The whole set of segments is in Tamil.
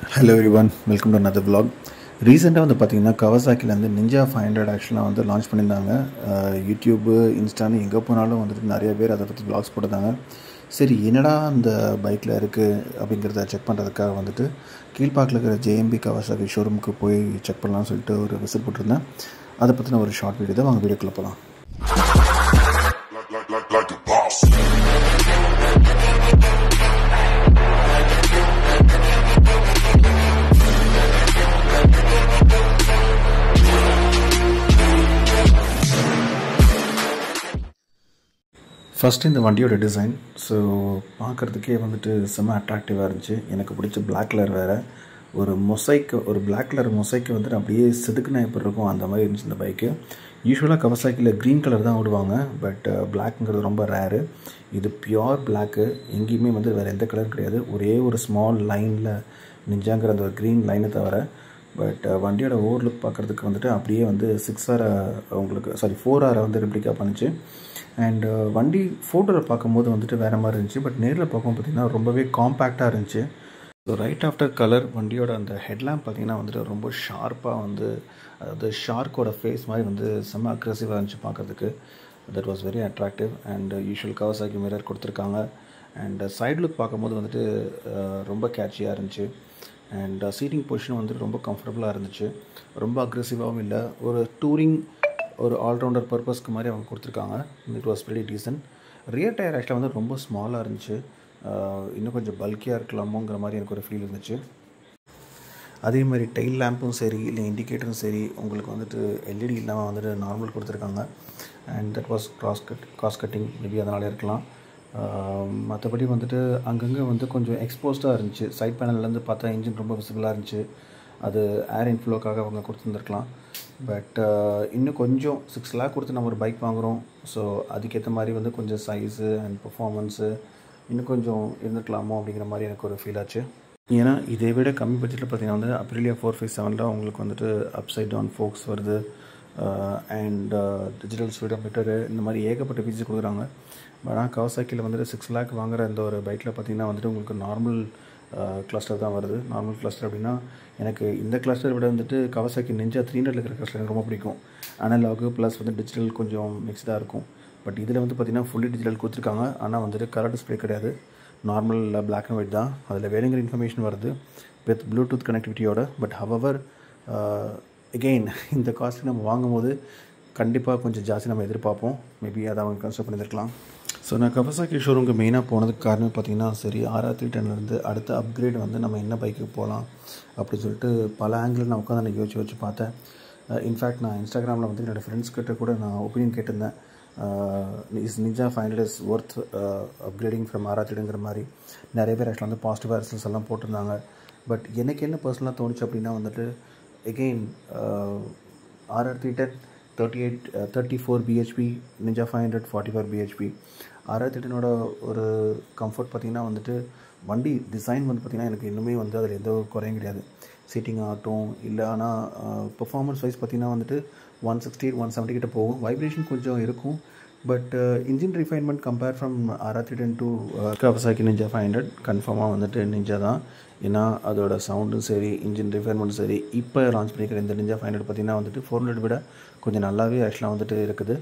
Hello everyone welcome to another vlog ரீசெண்டாக வந்து பார்த்தீங்கன்னா கவசாக்கிலேருந்து நிஞ்சா ஃபைவ் ஹண்ட்ரட் ஆக்சுவலாக வந்து லான்ச் பண்ணியிருந்தாங்க அஹ் யூடியூப்பு இன்ஸ்டான்னு எங்கே போனாலும் வந்துட்டு நிறைய பேர் அதை பற்றி vlogs போட்டிருந்தாங்க சரி என்னடா அந்த பைக்கில் இருக்குது அப்படிங்கிறத செக் பண்ணுறதுக்காக வந்துட்டு கீழ்பாக்கில் இருக்கிற ஜேஎம்பி கவாசாக்கி ஷோரூமுக்கு போய் செக் பண்ணலாம்னு சொல்லிட்டு ஒரு விசிட் போட்டிருந்தேன் அதை பற்றின ஒரு ஷார்ட் வீடியோ தான் வாங்க வீடியோக்குள்ளே போகலாம் like, like, like, like a boss. First இந்த வண்டியோட டிசைன் ஸோ பார்க்குறதுக்கே வந்துட்டு செம்ம அட்ராக்டிவாக இருந்துச்சு எனக்கு பிடிச்ச Black கலர் வேறு ஒரு மொசைக்கு ஒரு Black கலர் மொசைக்கு வந்துட்டு அப்படியே செதுக்குனா எப்படி இருக்கும் அந்த மாதிரி இருந்துச்சு இந்த பைக்கு யூஸ்வலாக கவசாக்கியில் க்ரீன் கலர் தான் விடுவாங்க பட் பிளாக்ங்கிறது ரொம்ப ரேரு இது பியோர் பிளாக்கு எங்கேயுமே வந்து வேறு எந்த கலர் கிடையாது ஒரே ஒரு ஸ்மால் லைனில் நிஞ்சாங்கிற அந்த ஒரு க்ரீன் லைனை தவிர பட் வண்டியோட ஓவர் லுக் பார்க்குறதுக்கு வந்துட்டு அப்படியே வந்து சிக்ஸ் ஆரை உங்களுக்கு சாரி ஃபோர் ஆரை வந்து ரெப்ளிகா பண்ணுச்சு அண்ட் வண்டி ஃபோட்டோவில் பார்க்கும்போது வந்துட்டு வேறு மாதிரி இருந்துச்சு பட் நேரில் பார்க்கும் பார்த்தீங்கன்னா ரொம்பவே காம்பேக்டாக இருந்துச்சு ஸோ ரைட் ஆஃப்டர் கலர் வண்டியோட அந்த ஹெட்லாம்ப் பார்த்தீங்கன்னா வந்துட்டு ரொம்ப ஷார்ப்பாக வந்து அதாவது ஷார்க்கோட ஃபேஸ் மாதிரி வந்து செம்ம அக்ரெசிவாக இருந்துச்சு பார்க்குறதுக்கு that was very attractive and usual Kawasaki mirror கொடுத்துருக்காங்க அண்ட் சைடு லுக் பார்க்கும்போது வந்துட்டு அஹ், ரொம்ப கேட்சியாக இருந்துச்சு அண்ட் சீட்டிங் பொசிஷன் வந்துட்டு ரொம்ப கம்ஃபர்டபுளாக இருந்துச்சு ரொம்ப அக்ரெசிவாகவும் இல்லை ஒரு டூரிங் ஒரு ஆல்ரவுண்டர் பர்பஸ்க்கு மாதிரி அவங்க கொடுத்துருக்காங்க it was very decent rear tyre ஆக்சுவலாக வந்து ரொம்ப ஸ்மாலாக இருந்துச்சு அஹ், இன்னும் கொஞ்சம் பல்கியாக இருக்கலாமோங்கிற மாதிரி எனக்கு ஒரு ஃபீல் இருந்துச்சு அதே மாதிரி டைல் லேம்பும் சரி இல்லை இண்டிகேட்டரும் சரி உங்களுக்கு வந்துட்டு எல்இடி இல்லாமல் வந்துட்டு நார்மல் கொடுத்துருக்காங்க and that was cross cut cost cutting maybe அதனால இருக்கலாம் மற்றபடி வந்துட்டு அங்கங்கே வந்து கொஞ்சம் எக்ஸ்போஸ்டாக இருந்துச்சு சைட் பேனல்லேருந்து பார்த்தா இன்ஜின் ரொம்ப விசிபிளாக இருந்துச்சு அது ஏர் இன்ஃப்ளோக்காக அவங்க கொடுத்துருந்துருக்கலாம் பட் இன்னும் கொஞ்சம் சிக்ஸ் லேக் கொடுத்து நம்ம ஒரு பைக் வாங்குகிறோம் ஸோ அதுக்கேற்ற மாதிரி வந்து கொஞ்சம் சைஸு அண்ட் பர்ஃபார்மன்ஸு இன்னும் கொஞ்சம் இருந்துக்கலாமோ அப்படிங்கிற மாதிரி எனக்கு ஒரு ஃபீல் ஆச்சு ஏன்னா இதை விட கம்மி பட்ஜெட்டில் பார்த்தீங்கன்னா வந்து அப்ரிலியா ஃபோர் ஃபைவ் செவனில் உங்களுக்கு வந்துட்டு அப்சைட் டவுன் ஃபோக்ஸ் வருது அண்ட் டிஜிட்டல் ஸ்பீடோமீட்டரு இந்த மாதிரி ஏகப்பட்ட ஃபீச்சர்ஸ் கொடுக்குறாங்க பட் ஆனால் கவசாக்கியில் வந்துட்டு சிக்ஸ் லேக் வாங்குற இந்த ஒரு பைக்கில் பார்த்தீங்கன்னா வந்துட்டு உங்களுக்கு நார்மல் கிளஸ்டர் தான் வருது நார்மல் கிளஸ்டர் அப்படின்னா எனக்கு இந்த கிளஸ்டர் விட வந்துட்டு கவசாக்கி நெஞ்சா த்ரீ ஹண்ட்ரட் இருக்கிற கிளஸ்டர் எனக்கு ரொம்ப பிடிக்கும் அனலாகு ப்ளஸ் வந்து டிஜிட்டல் கொஞ்சம் மிக்ஸ்டாக இருக்கும் பட் இதில் வந்து பார்த்திங்கன்னா ஃபுல்லி டிஜிட்டல் கொடுத்துருக்காங்க ஆனால் வந்துட்டு கலர் டிஸ்பிளே கிடையாது நார்மல் பிளாக் அண்ட் ஒயிட் தான் அதில் வேணுங்கிற இன்ஃபர்மேஷன் வருது வித் ப்ளூடூத் கனெக்டிவிட்டியோட பட் ஹவவர் எகெயின் இந்த காஸ்ட்டு நம்ம வாங்கும்போது கண்டிப்பாக கொஞ்சம் ஜாஸ்தி நம்ம எதிர்பார்ப்போம் மேபி அதை அவங்க கன்சிடர் பண்ணியிருக்கலாம் ஸோ நான் கவசாக்கி ஷோரூமுக்கு மெயினாக போனதுக்கு காரணம் பார்த்தீங்கன்னா சரி ஆறாயிரத்தி டென்லேருந்து அடுத்த அப்கிரேட் வந்து நம்ம என்ன பைக்கு போகலாம் அப்படின்னு சொல்லிட்டு பல ஆங்கிளில் நான் உட்காந்து எனக்கு யோசிச்சு வச்சு பார்த்தேன் இன்ஃபேக்ட் நான் இன்ஸ்டாகிராமில் வந்து என்னோடய ஃப்ரெண்ட்ஸ் கிட்ட கூட நான் ஒப்பீனியன் கேட்டிருந்தேன் is Ninja final is worth upgrading from ஆராத்திடுங்கிற மாதிரி நிறைய பேர் ஆக்சுவலாக வந்து பாசிட்டிவாக ரிசல்ட்ஸ் எல்லாம் போட்டிருந்தாங்க பட் எனக்கு என்ன பர்சனலாக தோணுச்சு அப்படின்னா வந்துட்டு again RR three ten thirty eight thirty four BHP Ninja five hundred forty four BHP RR த்ரீட்டனோட ஒரு கம்ஃபர்ட் பார்த்திங்கன்னா வந்துட்டு வண்டி டிசைன் வந்து பார்த்திங்கன்னா எனக்கு இன்னுமே வந்து அதில் எந்த ஒரு குறையும் கிடையாது சீட்டிங் ஆகட்டும் இல்லை ஆனால் பெர்ஃபார்மன்ஸ் வைஸ் பார்த்திங்கன்னா வந்துட்டு ஒன் சிக்ஸ்டி ஒன் செவன்ட்டி கிட்ட போகும் வைப்ரேஷன் கொஞ்சம் இருக்கும் but engine refinement compare from RR three ten to Kawasaki Ninja five hundred கன்ஃபார்மாக வந்துட்டு நிஞ்சா தான் ஏன்னா அதோட சவுண்டும் சரி இன்ஜின் ரிஃபைன்மெண்ட்டும் சரி இப்போ லான்ச் பண்ணிக்கிற இந்த நிஞ்சா ஃபைவ் ஹண்ட்ரட் பார்த்திங்கன்னா வந்துட்டு ஃபோர் ஹண்ட்ரட் விட கொஞ்சம் நல்லாவே ஆக்சுவலாக வந்துட்டு இருக்குது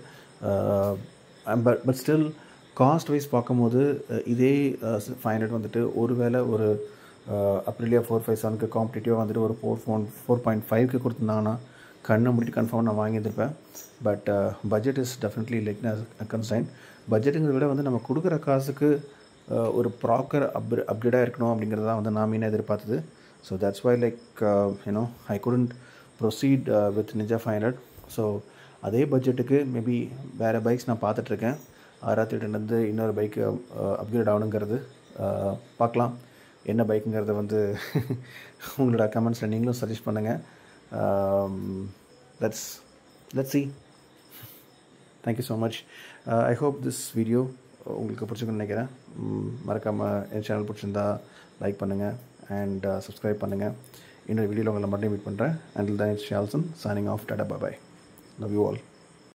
but but still cost wise பார்க்கும்போது அஹ், இதே ஃபைவ் ஹண்ட்ரட் வந்துட்டு ஒருவேளை ஒரு அப்ரிலியா ஃபோர் ஃபைவ் செவனுக்கு காம்படிட்டிவாக வந்துட்டு ஒரு ஃபோர் ஃபோன் ஃபோர் பாயிண்ட் ஃபைவ்க்கு கொடுத்துருந்தாங்கன்னா கண்ணை முடிட்டு கன்ஃபார்ம் நான் வாங்கியிருப்பேன் but budget is definitely like consign பட்ஜெட்டுங்கிறத விட வந்து நம்ம கொடுக்குற காசுக்கு அஹ், ஒரு ப்ராப்பர் அப் அப்கிரேடாக இருக்கணும் அப்படிங்கிறது தான் வந்து நான் மெயினாக எதிர்பார்த்தது so that's why like you know I couldn't proceed with Ninja five hundred so அதே பட்ஜெட்டுக்கு மேபி வேறு பைக்ஸ் நான் பார்த்துட்ருக்கேன் ஆறாயிரத்தி எட்டுலேருந்து இன்னொரு பைக்கு அப்கிரேட் ஆகணுங்கிறது அஹ், பார்க்கலாம் என்ன பைக்குங்கிறத வந்து உங்களோட கமெண்ட்ஸில் நீங்களும் சஜஸ்ட் பண்ணுங்கள் let's let's see thank you so much I hope this video உங்களுக்கு பிடிச்சிருக்குன்னு நினைக்கிறேன் மறக்காமல் என் சேனல் பிடிச்சிருந்தா லைக் பண்ணுங்கள் அண்ட் சப்ஸ்கிரைப் பண்ணுங்கள் இன்னொரு வீடியோவில் உங்களை மட்டும் மீட் பண்ணுறேன் அண்டில் தான் it's Shalson signing off tata bye love you all